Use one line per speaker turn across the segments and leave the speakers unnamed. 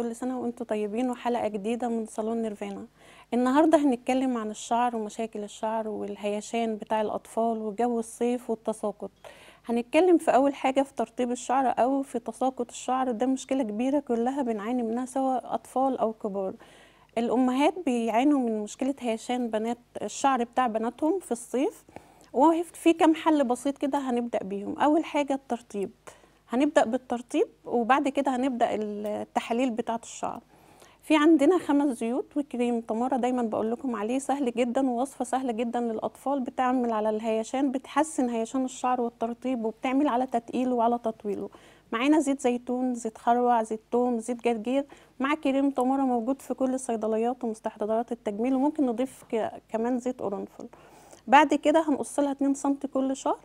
كل سنة وانتم طيبين وحلقة جديدة من صالون نيرفانا النهاردة هنتكلم عن الشعر ومشاكل الشعر والهيشان بتاع الأطفال وجو الصيف والتساقط هنتكلم في أول حاجة في ترطيب الشعر أو في تساقط الشعر ده مشكلة كبيرة كلها بنعاني منها سواء أطفال أو كبار الأمهات بيعانوا من مشكلة هيشان بنات الشعر بتاع بناتهم في الصيف وفي كام حل بسيط كده هنبدأ بيهم أول حاجة الترطيب هنبدأ بالترطيب وبعد كده هنبدأ التحاليل بتاعة الشعر في عندنا خمس زيوت وكريم تمارة دايما بقول لكم عليه سهل جدا ووصفة سهلة جدا للأطفال بتعمل على الهيشان بتحسن هيشان الشعر والترطيب وبتعمل على تتقيله وعلى تطويله معانا زيت زيتون زيت خروع زيت توم زيت جرجير مع كريم تمارة موجود في كل الصيدليات ومستحضرات التجميل وممكن نضيف ك- كمان زيت قرنفل بعد كده هنقص لها 2 سم كل شهر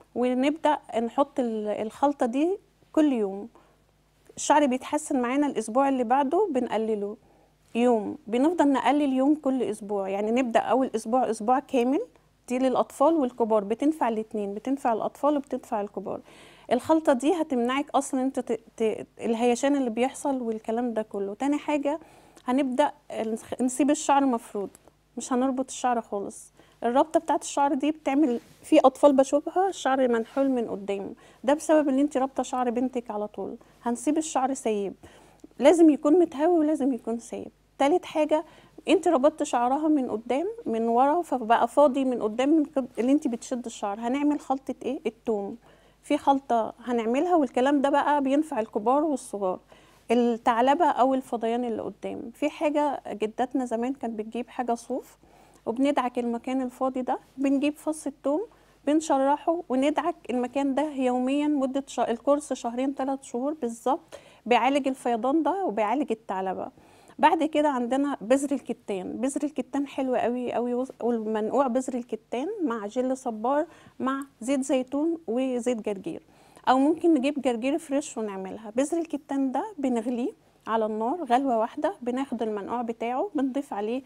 ونبدأ نحط ال- الخلطة دي كل يوم الشعر بيتحسن معانا الأسبوع اللي بعده بنقلله يوم بنفضل نقلل يوم كل أسبوع يعني نبدأ أول أسبوع أسبوع كامل دي للأطفال والكبار بتنفع الاتنين بتنفع الأطفال وبتنفع الكبار الخلطة دي هتمنعك أصلا انت ت... ت... الهيشان اللي بيحصل والكلام ده كله تاني حاجة هنبدأ نخ- نسيب الشعر مفروض مش هنربط الشعر خالص الربطه بتاعت الشعر دي بتعمل في اطفال بشوفها الشعر منحول من قدام ده بسبب ان انت رابطه شعر بنتك على طول هنسيب الشعر سايب لازم يكون متهوي ولازم يكون سايب تالت حاجه انت ربطت شعرها من قدام من ورا فبقى فاضي من قدام من قد- اللي انت بتشد الشعر هنعمل خلطه ايه التوم في خلطه هنعملها والكلام ده بقى بينفع الكبار والصغار الثعلبه او الفضيان اللي قدام في حاجه جداتنا زمان كانت بتجيب حاجه صوف وبندعك المكان الفاضي ده بنجيب فص الثوم بنشرحه وندعك المكان ده يوميا مدة ش... الكورس شهرين ثلاث شهور بالظبط بيعالج الفيضان ده وبيعالج الثعلبة بعد كده عندنا بذر الكتان بذر الكتان حلو قوي قوي وز- والمنقوع بذر الكتان مع جل صبار مع زيت زيتون وزيت جرجير او ممكن نجيب جرجير فريش ونعملها بذر الكتان ده بنغليه على النار غلوة واحدة بناخد المنقوع بتاعه بنضيف عليه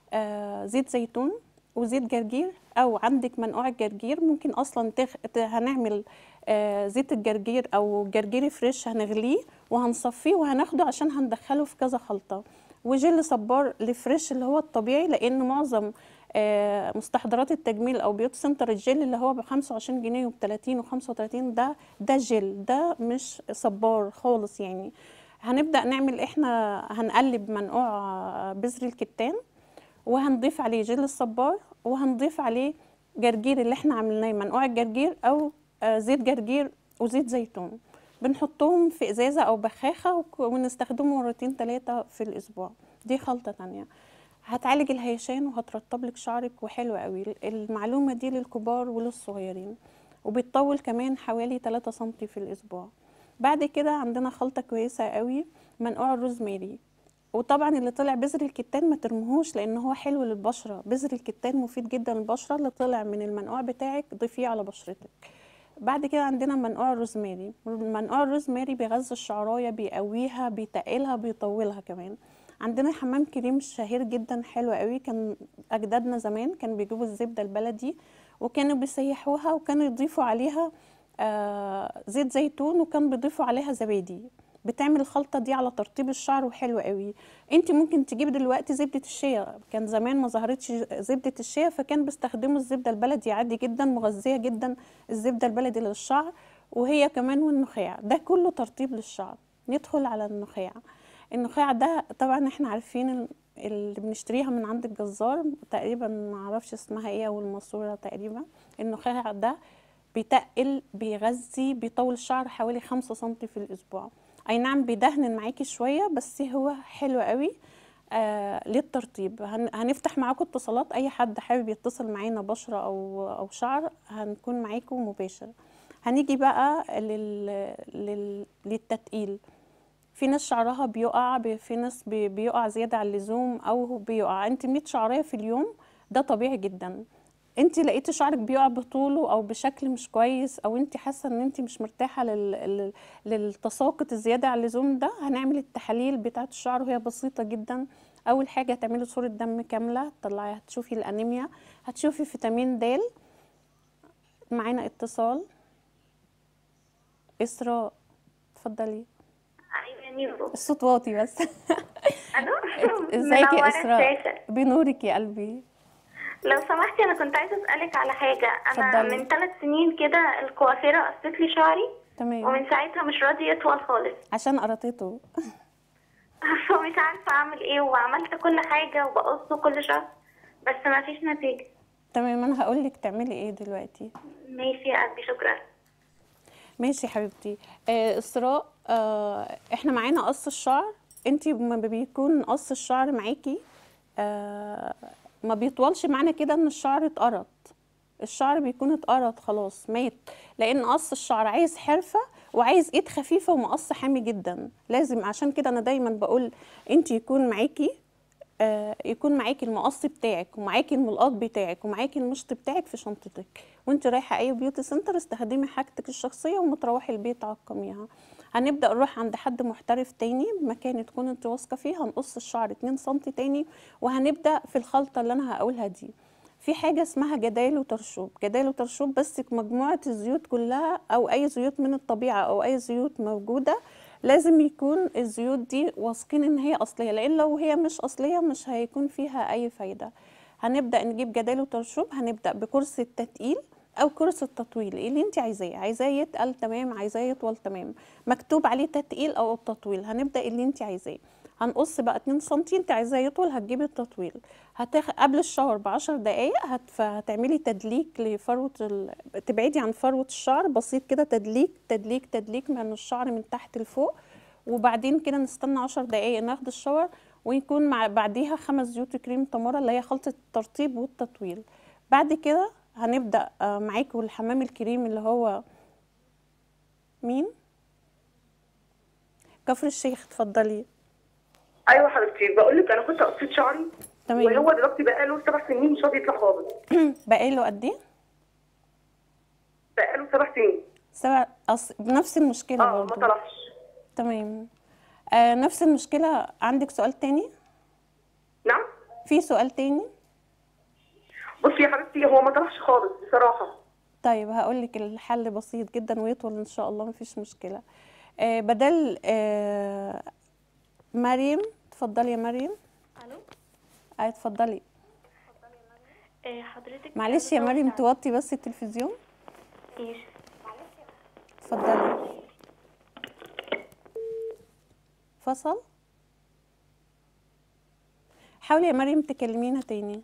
آه زيت زيتون وزيت جرجير او عندك منقوع الجرجير ممكن اصلا تخ... ت- هنعمل آه زيت الجرجير او جرجير فريش هنغليه وهنصفيه وهناخده عشان هندخله في كذا خلطة وجل صبار الفريش اللي هو الطبيعي لان معظم آه، مستحضرات التجميل او بيوت سنتر الجل اللي هو ب 25 جنيه وب 30 و 35 ده ده جل ده مش صبار خالص يعني هنبدأ نعمل احنا هنقلب منقوع آه، بذر الكتان وهنضيف عليه جل الصبار وهنضيف عليه جرجير اللي احنا عملناه منقوع الجرجير او آه، زيت جرجير وزيت زيتون بنحطهم في ازازه او بخاخه وك- ونستخدمهم مرتين ثلاثه في الاسبوع دي خلطه تانية هتعالج الهيشان وهترطب لك شعرك وحلو قوي المعلومه دي للكبار وللصغيرين وبتطول كمان حوالي 3 سم في الاسبوع بعد كده عندنا خلطه كويسه قوي منقوع الروزماري وطبعا اللي طلع بذر الكتان ما ترموهوش لان هو حلو للبشره بذر الكتان مفيد جدا للبشره اللي طلع من المنقوع بتاعك ضيفيه على بشرتك بعد كده عندنا منقوع الروزماري منقوع الروزماري بيغذي الشعرايه بيقويها بيتقلها بيطولها كمان عندنا حمام كريم شهير جدا حلو قوي كان اجدادنا زمان كانوا بيجيبوا الزبده البلدي وكانوا بيسيحوها وكانوا يضيفوا عليها آه زيت زيتون وكان بيضيفوا عليها زبادي بتعمل الخلطه دي على ترطيب الشعر وحلو قوي انت ممكن تجيب دلوقتي زبده الشيا كان زمان ما ظهرتش زبده الشيا فكان بيستخدموا الزبده البلدي عادي جدا مغذيه جدا الزبده البلدي للشعر وهي كمان والنخاع ده كله ترطيب للشعر ندخل على النخاع النخاع ده طبعا احنا عارفين ال- اللي بنشتريها من عند الجزار تقريبا ما اعرفش اسمها ايه او الماسوره تقريبا النخاع ده بيتقل بيغذي بيطول الشعر حوالي خمسة سنتي في الأسبوع أي نعم بيدهن معاكي شوية بس هو حلو قوي آه للترطيب هن هنفتح معاكم اتصالات أي حد حابب يتصل معانا بشرة أو أو شعر هنكون معاكم مباشر هنيجي بقى لل... لل... للتتقيل في ناس شعرها بيقع ب- في ناس بي- بيقع زيادة عن اللزوم أو بيقع انت 100 شعرية في اليوم ده طبيعي جدا انت لقيتي شعرك بيقع بطوله او بشكل مش كويس او انت حاسه ان انت مش مرتاحه لل... لل... للتساقط الزياده عن اللزوم ده هنعمل التحاليل بتاعه الشعر وهي بسيطه جدا اول حاجه هتعملي صوره دم كامله تطلعي هتشوفي الانيميا هتشوفي فيتامين د معانا اتصال اسراء اتفضلي
ايوه يورو
الصوت واطي بس
الو
ازيك يا
منورة
اسراء
الشاشة.
بنورك يا قلبي
لو سمحتي انا كنت عايزه اسالك على حاجه انا
اتفضلي.
من ثلاث سنين كده الكوافيره قصت لي شعري
تمام
ومن ساعتها مش راضي يطول خالص
عشان قرطته
فمش عارفه اعمل ايه وعملت كل حاجه وبقصه كل شهر بس ما فيش نتيجه
تمام انا هقول لك تعملي ايه دلوقتي
ماشي يا قلبي شكرا
ماشي حبيبتي آه اسراء آه احنا معانا قص الشعر انت ما بيكون قص الشعر معاكي آه ما بيطولش معانا كده ان الشعر اتقرط الشعر بيكون اتقرط خلاص مات لان قص الشعر عايز حرفه وعايز ايد خفيفه ومقص حامي جدا لازم عشان كده انا دايما بقول انت يكون معاكي آه، يكون معاكي المقص بتاعك ومعاكي الملقاط بتاعك ومعاكي المشط بتاعك في شنطتك وانت رايحه اي بيوتي سنتر استخدمي حاجتك الشخصيه وما تروحي البيت عقميها هنبدا نروح عند حد محترف تاني مكان تكون انت واثقه فيه هنقص الشعر 2 سم تاني وهنبدا في الخلطه اللي انا هقولها دي في حاجه اسمها جدايل وترشوب جدايل وترشوب بس مجموعه الزيوت كلها او اي زيوت من الطبيعه او اي زيوت موجوده لازم يكون الزيوت دي واثقين ان هي اصليه لان لو هي مش اصليه مش هيكون فيها اي فايده هنبدا نجيب جدال وترشوب هنبدا بكرسي التتقيل او كرسي التطويل ايه اللي انت عايزاه عايزاه يتقل تمام عايزاه يطول تمام مكتوب عليه تتقيل او التطويل هنبدا اللي انت عايزاه هنقص بقى 2 سم انت عايزاه يطول هتجيبي التطويل هتاخ... قبل الشاور ب 10 دقائق هت... هتعملي تدليك لفروه ال... تبعدي عن فروه الشعر بسيط كده تدليك تدليك تدليك من الشعر من تحت لفوق وبعدين كده نستنى 10 دقائق ناخد الشاور ويكون مع بعديها خمس زيوت كريم تمارة اللي هي خلطة الترطيب والتطويل بعد كده هنبدأ آه، معاكم الحمام الكريم اللي هو مين؟ كفر الشيخ اتفضلي
ايوه حبيبتي بقول لك انا كنت قصيت شعري
تمام
وهو دلوقتي بقى له سبع سنين مش راضي يطلع خالص
بقاله قد ايه؟
بقى له سبع سنين
سبع أص... بنفس المشكلة
اه ما
برضو
طلعش
تمام آه نفس المشكلة عندك سؤال تاني؟
نعم
في سؤال تاني؟
بصي يا حبيبتي هو ما طلعش خالص بصراحه
طيب هقول لك الحل بسيط جدا ويطول ان شاء الله مفيش مشكله آه بدل آه مريم اتفضلي يا مريم
الو
آه اتفضلي
آه، حضرتك
معلش يا مريم توطي بس التلفزيون
ماشي
اتفضلي فصل حاولي يا مريم تكلمينا تاني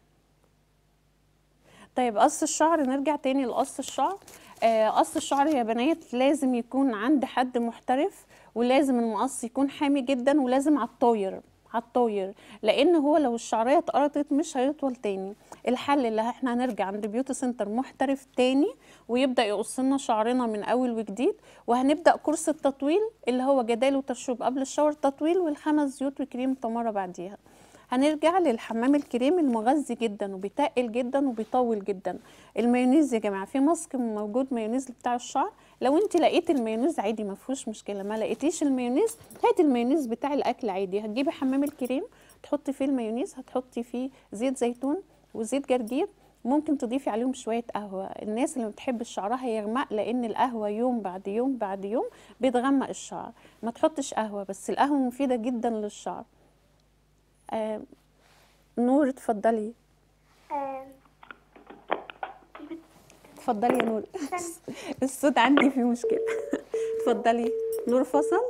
طيب قص الشعر نرجع تاني لقص الشعر آه، قص الشعر يا بنات لازم يكون عند حد محترف ولازم المقص يكون حامي جدا ولازم على الطاير على الطاير لان هو لو الشعريه اتقرطت مش هيطول تاني الحل اللي احنا هنرجع عند بيوتي سنتر محترف تاني ويبدا يقص لنا شعرنا من اول وجديد وهنبدا كورس التطويل اللي هو جدال وترشوب قبل الشاور تطويل والخمس زيوت وكريم تمارة بعديها هنرجع للحمام الكريم المغذي جدا وبيتقل جدا وبيطول جدا المايونيز يا جماعه في ماسك موجود مايونيز بتاع الشعر لو انت لقيت المايونيز عادي ما فيهوش مشكله ما لقيتيش المايونيز هاتي المايونيز بتاع الاكل عادي هتجيبي حمام الكريم تحطي فيه المايونيز هتحطي فيه زيت زيتون وزيت جرجير ممكن تضيفي عليهم شويه قهوه الناس اللي ما بتحب شعرها يغمق لان القهوه يوم بعد يوم بعد يوم بتغمق الشعر ما تحطش قهوه بس القهوه مفيده جدا للشعر آه نور اتفضلي
آه،
اتفضلي يا نور الصوت عندي فيه مشكلة اتفضلي نور فصل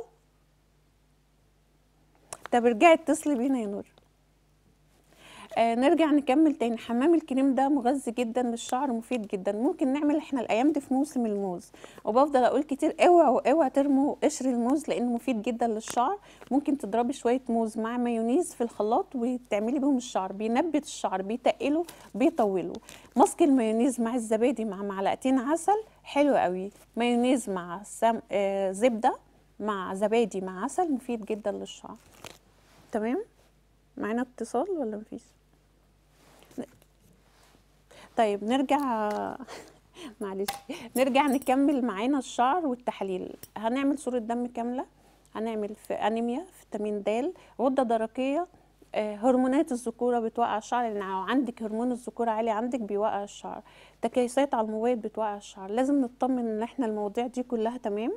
طب ارجعي اتصلي بينا يا نور آه نرجع نكمل تاني حمام الكريم ده مغذي جدا للشعر مفيد جدا ممكن نعمل احنا الايام دي في موسم الموز وبفضل اقول كتير اوعوا اوعوا ترموا قشر الموز لانه مفيد جدا للشعر ممكن تضربي شويه موز مع مايونيز في الخلاط وتعملي بيهم الشعر بينبت الشعر بيتقله بيطوله ماسك المايونيز مع الزبادي مع معلقتين عسل حلو قوي مايونيز مع سم... آه زبده مع زبادي مع عسل مفيد جدا للشعر تمام معانا اتصال ولا مفيش طيب نرجع معلش نرجع نكمل معانا الشعر والتحاليل هنعمل صورة دم كاملة هنعمل في انيميا فيتامين د غدة درقية آه، هرمونات الذكورة بتوقع الشعر لان لو عندك هرمون الذكورة عالي عندك بيوقع الشعر تكيسات على المواد بتوقع الشعر لازم نطمن ان احنا المواضيع دي كلها تمام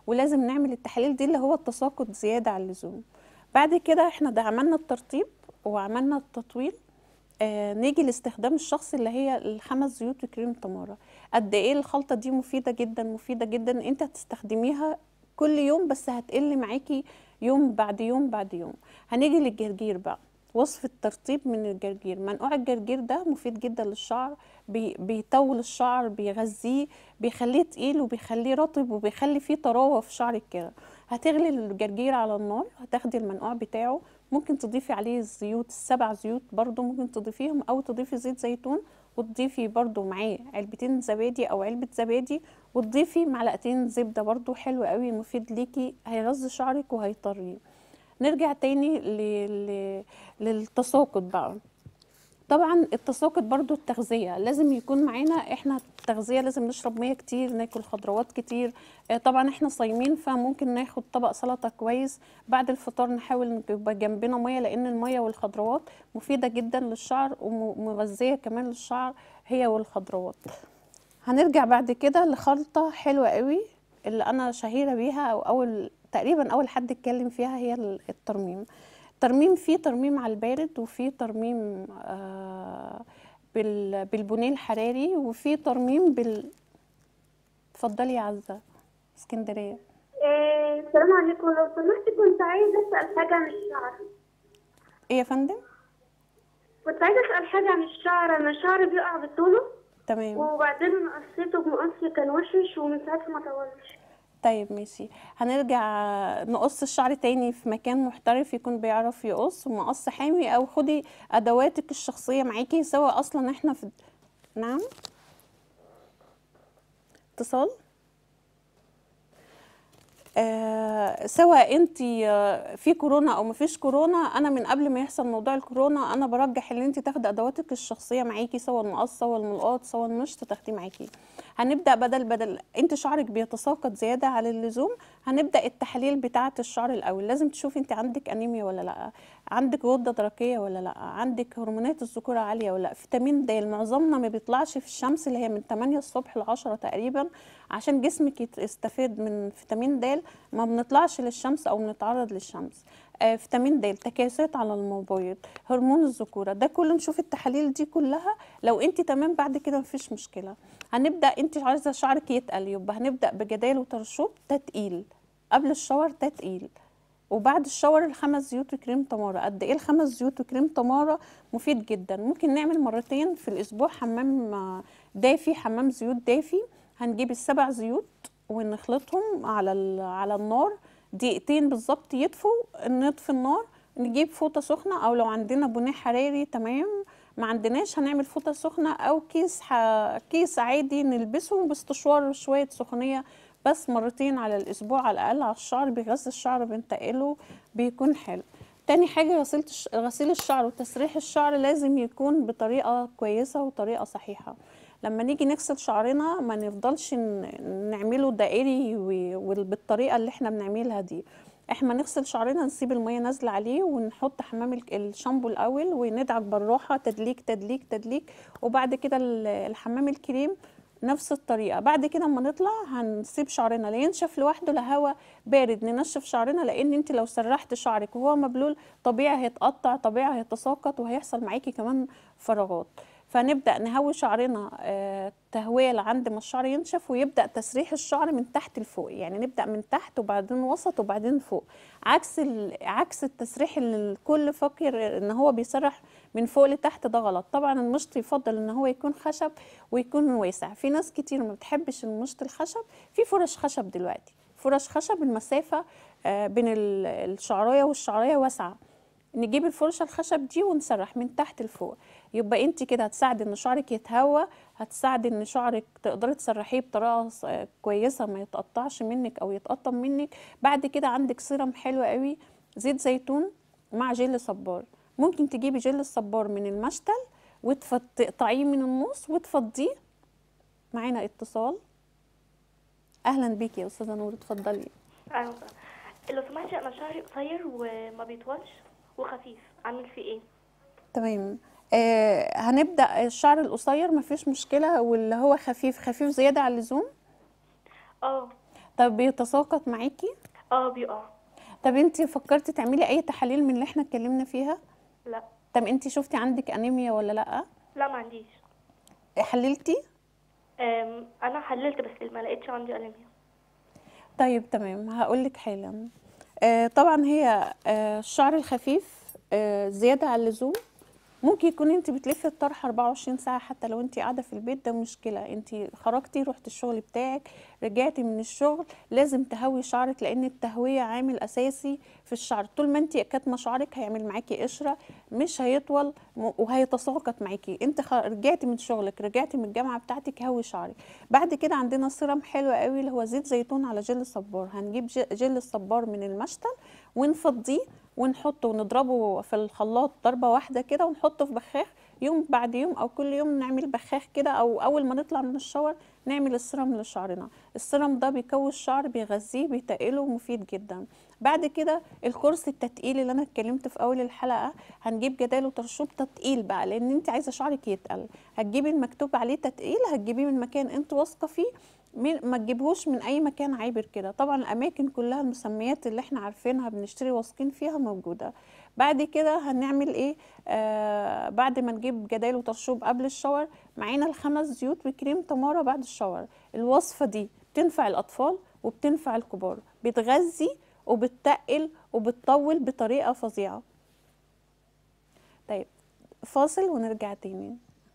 ولازم نعمل التحاليل دي اللي هو التساقط زياده عن اللزوم بعد كده احنا ده عملنا الترطيب وعملنا التطويل آه نيجي لاستخدام الشخص اللي هي الخمس زيوت وكريم تمارة قد ايه الخلطة دي مفيدة جدا مفيدة جدا انت هتستخدميها كل يوم بس هتقل معاكي يوم بعد يوم بعد يوم هنيجي للجرجير بقى وصف الترطيب من الجرجير منقوع الجرجير ده مفيد جدا للشعر بي بيطول الشعر بيغذيه بيخليه تقيل وبيخليه رطب وبيخلي فيه طراوة في شعرك كده هتغلي الجرجير على النار هتاخدي المنقوع بتاعه ممكن تضيفي عليه الزيوت السبع زيوت برضو ممكن تضيفيهم او تضيفي زيت زيتون وتضيفي برضو معاه علبتين زبادي او علبة زبادي وتضيفي معلقتين زبدة برضو حلو قوي مفيد ليكي هيغذي شعرك وهيطريه نرجع تاني ل... ل... للتساقط بقى طبعا التساقط برضو التغذية لازم يكون معانا احنا التغذية لازم نشرب مية كتير ناكل خضروات كتير آه، طبعا احنا صايمين فممكن ناخد طبق سلطة كويس بعد الفطار نحاول يبقى جنبنا مية لان المية والخضروات مفيدة جدا للشعر ومغذية كمان للشعر هي والخضروات هنرجع بعد كده لخلطة حلوة قوي اللي انا شهيرة بيها او اول تقريبا اول حد اتكلم فيها هي الترميم ترميم فيه ترميم على البارد وفيه ترميم آه بال بالبنيه الحراري وفيه ترميم بال اتفضلي يا عزه اسكندريه
إيه، السلام عليكم لو سمحت كنت عايزة أسأل حاجة عن الشعر
ايه يا فندم
كنت عايزة أسأل حاجة عن الشعر أنا شعري بيقع بطوله
تمام
وبعدين أنا قصيته بمقص كان وشش ومن ساعتها ما طولش
طيب ماشي هنرجع نقص الشعر تاني في مكان محترف يكون بيعرف يقص ومقص حامي او خدي ادواتك الشخصيه معاكي سواء اصلا احنا في نعم اتصال آه سواء انت في كورونا او مفيش كورونا انا من قبل ما يحصل موضوع الكورونا انا برجح ان انت تاخدي ادواتك الشخصيه معاكي سواء المقص سواء الملقاط سواء المشط تاخديه معاكي هنبدا بدل بدل انت شعرك بيتساقط زياده على اللزوم هنبدا التحاليل بتاعه الشعر الاول لازم تشوفي انت عندك انيميا ولا لا عندك غده درقيه ولا لا عندك هرمونات الذكوره عاليه ولا لا فيتامين د معظمنا ما بيطلعش في الشمس اللي هي من 8 الصبح ل 10 تقريبا عشان جسمك يستفيد من فيتامين د ما بنطلعش للشمس او بنتعرض للشمس آه فيتامين د تكاسات على المبيض هرمون الذكوره ده كله نشوف التحاليل دي كلها لو انت تمام بعد كده مفيش مشكله هنبدا انت عايزه شعرك يتقل يبقى هنبدا بجدال وترشوب تتقيل قبل الشاور تتقيل وبعد الشاور الخمس زيوت وكريم تمارة قد ايه الخمس زيوت وكريم تمارة مفيد جدا ممكن نعمل مرتين في الاسبوع حمام دافي حمام زيوت دافي هنجيب السبع زيوت ونخلطهم على على النار دقيقتين بالظبط يدفوا نطفي النار نجيب فوطه سخنه او لو عندنا بنيه حراري تمام ما عندناش هنعمل فوطه سخنه او كيس ح... كيس عادي نلبسه باستشوار شويه سخونيه بس مرتين على الاسبوع على الاقل على الشعر بيغذي الشعر بنتقله بيكون حلو تاني حاجه غسيل غسيل الشعر وتسريح الشعر لازم يكون بطريقه كويسه وطريقه صحيحه لما نيجي نغسل شعرنا ما نفضلش نعمله دائري وبالطريقه اللي احنا بنعملها دي احنا نغسل شعرنا نسيب الميه نازله عليه ونحط حمام الشامبو الاول وندعك بالراحه تدليك تدليك تدليك وبعد كده الحمام الكريم نفس الطريقه بعد كده اما نطلع هنسيب شعرنا لا ينشف لوحده لا هوا بارد ننشف شعرنا لان انت لو سرحت شعرك وهو مبلول طبيعي هيتقطع طبيعي هيتساقط وهيحصل معاكي كمان فراغات فنبدا نهوي شعرنا آه تهويه لعند ما الشعر ينشف ويبدا تسريح الشعر من تحت لفوق يعني نبدا من تحت وبعدين وسط وبعدين فوق عكس عكس التسريح اللي الكل فاكر ان هو بيسرح من فوق لتحت ده غلط طبعا المشط يفضل ان هو يكون خشب ويكون واسع في ناس كتير ما بتحبش المشط الخشب في فرش خشب دلوقتي فرش خشب المسافه آه بين الشعرايه والشعرايه واسعه نجيب الفرشه الخشب دي ونسرح من تحت لفوق يبقى انت كده هتساعدي ان شعرك يتهوى هتساعدي ان شعرك تقدري تسرحيه بطريقه كويسه ما يتقطعش منك او يتقطم منك بعد كده عندك سيرم حلو قوي زيت زيتون مع جل صبار ممكن تجيبي جل الصبار من المشتل وتقطعيه من النص وتفضيه معانا اتصال اهلا بيكي يا استاذه نور اتفضلي
ايوه لو سمحتي انا شعري قصير وما بيطولش وخفيف اعمل فيه ايه
تمام آه هنبدا الشعر القصير مفيش مشكله واللي هو خفيف خفيف زياده عن اللزوم
اه
طب بيتساقط معاكي
اه بيقع
طب انت فكرتي تعملي اي تحاليل من اللي احنا اتكلمنا فيها
لا
طب انت شفتي عندك انيميا ولا لا
لا ما عنديش
حللتي
أم، انا حللت بس ما لقيتش عندي انيميا
طيب تمام هقولك حالا آه طبعا هي آه الشعر الخفيف آه زيادة عن اللزوم ممكن يكون انت بتلفي الطرحه 24 ساعه حتى لو انت قاعده في البيت ده مشكله انت خرجتي رحت الشغل بتاعك رجعتي من الشغل لازم تهوي شعرك لان التهويه عامل اساسي في الشعر طول ما انت كاتمه شعرك هيعمل معاكي قشره مش هيطول م- وهيتساقط معاكي انت خ- رجعتي من شغلك رجعتي من الجامعه بتاعتك هوي شعرك بعد كده عندنا سيرم حلو قوي اللي هو زيت زيتون على جل الصبار هنجيب ج- جل الصبار من المشتل ونفضيه ونحطه ونضربه في الخلاط ضربه واحده كده ونحطه في بخاخ يوم بعد يوم او كل يوم نعمل بخاخ كده او اول ما نطلع من الشاور نعمل السيرم لشعرنا السيرم ده بيقوي الشعر بيغذيه بيتقله مفيد جدا بعد كده الكورس التتقيل اللي انا اتكلمت في اول الحلقه هنجيب جدال وترشوب تتقيل بقى لان انت عايزه شعرك يتقل هتجيبي المكتوب عليه تتقيل هتجيبيه من مكان انت واثقه فيه من ما تجيبهوش من اي مكان عابر كده طبعا الاماكن كلها المسميات اللي احنا عارفينها بنشتري واثقين فيها موجوده بعد كده هنعمل ايه آه بعد ما نجيب جدال وترشوب قبل الشاور معانا الخمس زيوت وكريم تمارة بعد الشاور الوصفه دي بتنفع الاطفال وبتنفع الكبار بتغذي وبتتقل وبتطول بطريقه فظيعه طيب فاصل ونرجع تاني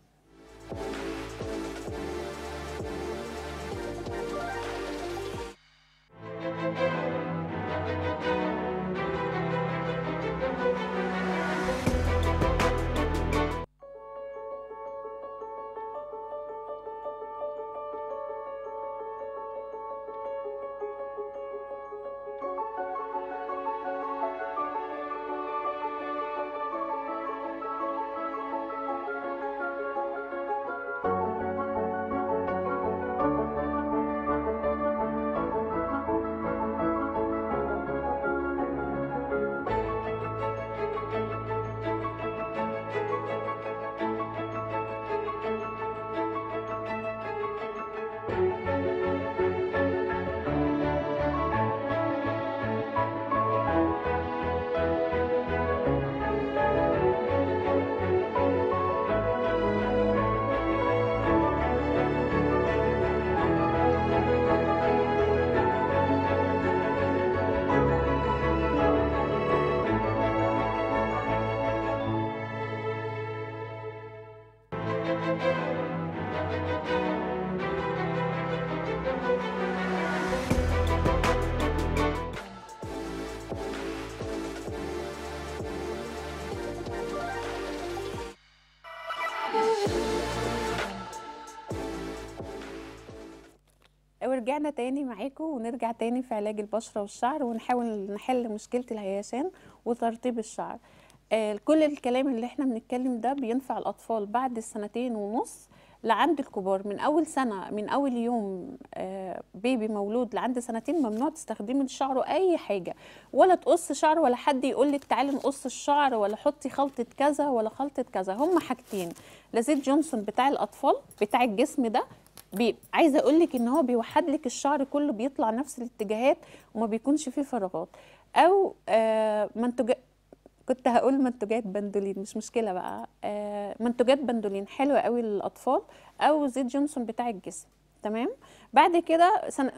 ورجعنا تاني معاكم ونرجع تاني في علاج البشرة والشعر ونحاول نحل مشكلة الهياشان وترطيب الشعر آه، كل الكلام اللي احنا بنتكلم ده بينفع الأطفال بعد السنتين ونص لعند الكبار من أول سنة من أول يوم آه، بيبي مولود لعند سنتين ممنوع تستخدمي لشعره أي حاجة ولا تقص شعر ولا حد يقول لك تعالي نقص الشعر ولا حطي خلطة كذا ولا خلطة كذا هم حاجتين لا زيت جونسون بتاع الأطفال بتاع الجسم ده بي... عايزه اقول لك ان هو بيوحد لك الشعر كله بيطلع نفس الاتجاهات وما بيكونش فيه فراغات او آه منتج كنت هقول منتجات بندولين مش مشكله بقى آه منتجات بندولين حلوه قوي للاطفال او زيت جونسون بتاع الجسم تمام بعد كده سنة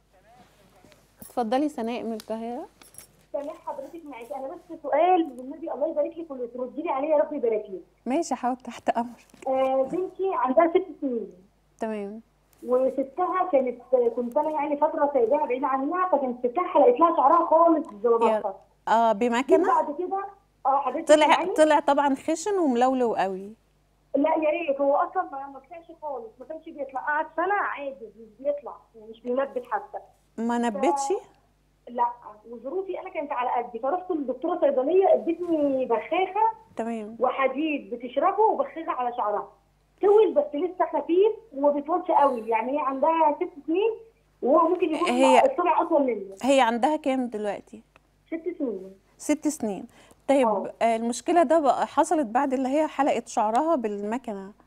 اتفضلي سناء من القاهره
سامح حضرتك معاكي انا بس سؤال والنبي الله يبارك لك وتردي لي عليه يا رب يبارك لك
ماشي حاضر تحت امرك
آه بنتي عندها ست سنين
تمام
وستها كانت كنت انا يعني فتره سايباها بعيده عنها فكانت ستها حلقت لها شعرها خالص زلمه
اه
جيت
بمكنه
بعد كده اه حضرتك
طلع
معايا؟
طلع طبعا خشن وملولو قوي
لا يا ريت هو اصلا ما ما طلعش خالص ما كانش بيطلع قعد سنه عادي مش بيطلع يعني مش بينبت حتى
ما نبتش
لا وظروفي انا كانت على قدي فرحت للدكتوره صيدليه ادتني بخاخه
تمام
وحديد بتشربه وبخاخه على شعرها طول بس لسه خفيف وما بيطولش قوي يعني هي عندها ست سنين وهو ممكن يكون
هي-
الطلع اطول مني
هي عندها كام دلوقتي
ست سنين
ست سنين طيب
اه.
آه، المشكلة ده بقى حصلت بعد اللي هي حلقت شعرها بالمكنة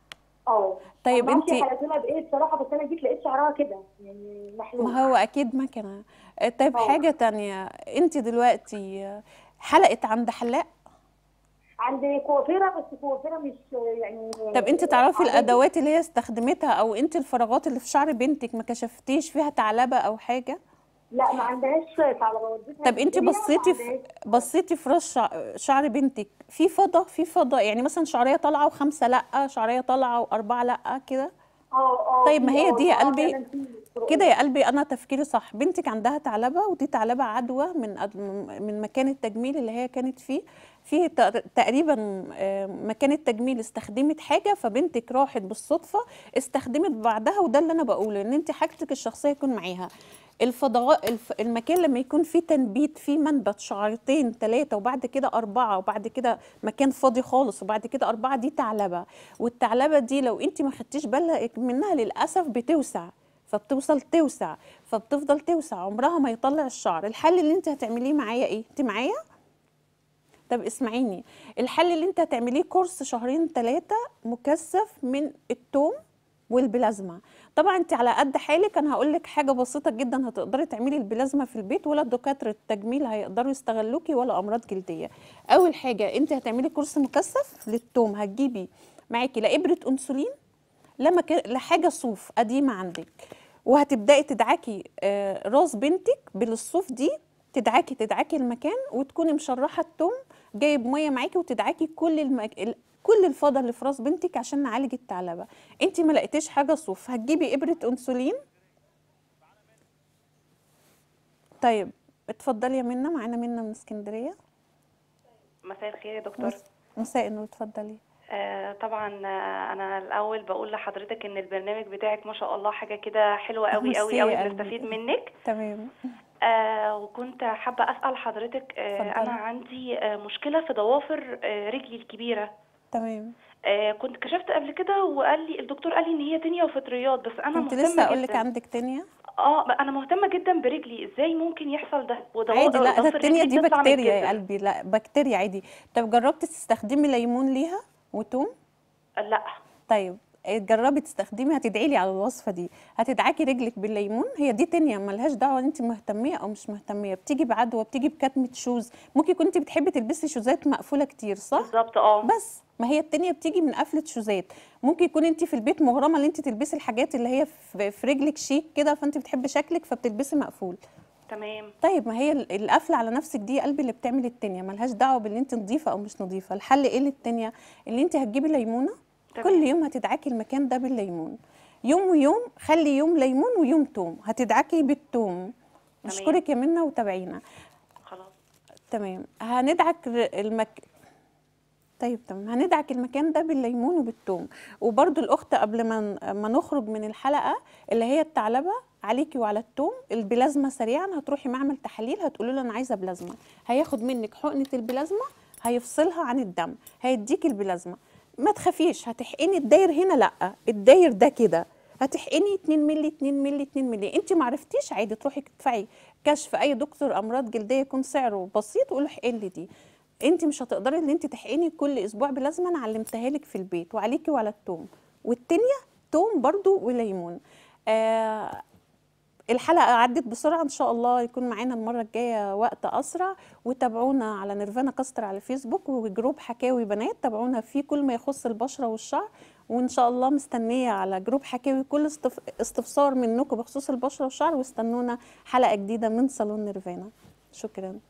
اه
طيب
أنا معرفش
انت
حلقتها بايه بصراحه بس انا جيت لقيت شعرها كده يعني محلول
ما هو اكيد مكنه آه، طيب
اه.
حاجه تانية انت دلوقتي آه، حلقت عند حلاق
عند كوافيره بس كوافيره مش يعني
طب انت تعرفي
عادية.
الادوات اللي هي استخدمتها او انت الفراغات اللي في شعر بنتك ما كشفتيش فيها تعلبه او حاجه
لا ما عندهاش على وديتها
طب انت
الكلية، ما
بصيتي في
عندهاش.
بصيتي في راس شع- شعر بنتك في فضه في فضه يعني مثلا شعريه طالعه وخمسه لا شعريه طالعه واربعه لا كده
اه اه
طيب ما
في-
هي
اه،
دي يا
اه،
قلبي
فعلا في فروقات.
كده يا قلبي انا تفكيري صح بنتك عندها تعلبه ودي تعلبه عدوى من أد- من مكان التجميل اللي هي كانت فيه في تق- تقريبا آه، مكان التجميل استخدمت حاجه فبنتك راحت بالصدفه استخدمت بعدها وده اللي انا بقوله ان انت حاجتك الشخصيه يكون معاها الفضاء الف... المكان لما يكون فيه تنبيت فيه منبت شعرتين ثلاثة وبعد كده أربعة وبعد كده مكان فاضي خالص وبعد كده أربعة دي تعلبة والتعلبة دي لو أنت ما خدتيش بالك منها للأسف بتوسع فبتوصل توسع فبتفضل توسع عمرها ما يطلع الشعر الحل اللي انت هتعمليه معايا ايه انت معايا طب اسمعيني الحل اللي انت هتعمليه كورس شهرين ثلاثة مكثف من التوم والبلازما طبعا انت على قد حالك انا هقول لك حاجه بسيطه جدا هتقدري تعملي البلازما في البيت ولا دكاتره التجميل هيقدروا يستغلوكي ولا امراض جلديه اول حاجه انت هتعملي كورس مكثف للتوم هتجيبي معاكي لا ابره انسولين لا مكان لا حاجه صوف قديمه عندك وهتبداي تدعكي آه، راس بنتك بالصوف دي تدعكي تدعكي المكان وتكوني مشرحه التوم جايب ميه معاكي وتدعكي كل المك... ال- كل الفضه اللي في راس بنتك عشان نعالج الثعلبه انت ما لقيتيش حاجه صوف هتجيبي ابره انسولين طيب اتفضلي يا منى معانا منى من اسكندريه
مساء الخير يا دكتور
مس- مساء النور اتفضلي
آه طبعا آه انا الاول بقول لحضرتك ان البرنامج بتاعك ما شاء الله حاجه كده حلوه قوي
ميرسي
قوي
يا
قوي
قلبي.
بنستفيد منك
تمام
آه وكنت حابه اسال حضرتك آه
اتفضلي.
انا عندي آه مشكله في ضوافر آه رجلي الكبيره
تمام
آه كنت كشفت قبل كده وقال لي الدكتور قال لي ان هي تانية وفطريات بس انا
كنت
مهتمه
لسه اقول لك
جدا
عندك تانية
اه انا مهتمه جدا برجلي ازاي ممكن يحصل ده وضوا-
عادي لا ده
ضوافر
التانية
رجلي
دي
بتطلع من
بكتيريا يا
الجذر.
قلبي لا بكتيريا عادي طب جربتي تستخدمي ليمون ليها وتوم
آه، لا
طيب جربي تستخدمي هتدعي لي على الوصفه دي هتدعكي رجلك بالليمون هي دي تانية ملهاش دعوه ان انت مهتميه او مش مهتميه بتيجي بعدوى بتيجي بكتمه شوز ممكن كنت بتحبي تلبسي شوزات مقفوله كتير صح
بالظبط اه
بس ما هي التانية بتيجي من قفلة شوزات ممكن يكون انت في البيت مغرمة ان انت تلبسي الحاجات اللي هي في في رجلك شيك كده فانت بتحبي شكلك فبتلبسي مقفول
تمام
طيب ما هي ال- القفله على نفسك دي يا قلبي اللي بتعمل التانية ملهاش دعوه باللي انت نظيفه او مش نظيفه الحل ايه للتانية اللي انت هتجيبي ليمونه
تمام.
كل يوم هتدعكي المكان ده بالليمون يوم ويوم خلي يوم ليمون ويوم توم هتدعكي بالتوم اشكرك يا منى وتابعينا
خلاص
تمام هندعك ر- المك طيب تمام هندعك المكان ده بالليمون وبالثوم وبرده الاخت قبل ما ن- ما نخرج من الحلقه اللي هي الثعلبه عليكي وعلى الثوم البلازما سريعا هتروحي معمل تحاليل هتقولي له انا عايزه بلازما هياخد منك حقنه البلازما هيفصلها عن الدم هيديك البلازما ما تخافيش هتحقني الداير هنا لا الداير ده كده هتحقني 2 مللي 2 مللي 2 مللي انت ما عرفتيش عادي تروحي تدفعي كشف اي دكتور امراض جلديه يكون سعره بسيط وقول له احقن لي دي انت مش هتقدري ان انت تحقني كل اسبوع بلازمه انا علمتها لك في البيت وعليكي وعلى التوم والتانية توم برضو وليمون آه الحلقة عدت بسرعة إن شاء الله يكون معانا المرة الجاية وقت أسرع وتابعونا على نيرفانا كاستر على فيسبوك وجروب حكاوي بنات تابعونا فيه كل ما يخص البشرة والشعر وإن شاء الله مستنية على جروب حكاوي كل استف... استفسار منكم بخصوص البشرة والشعر واستنونا حلقة جديدة من صالون نيرفانا شكراً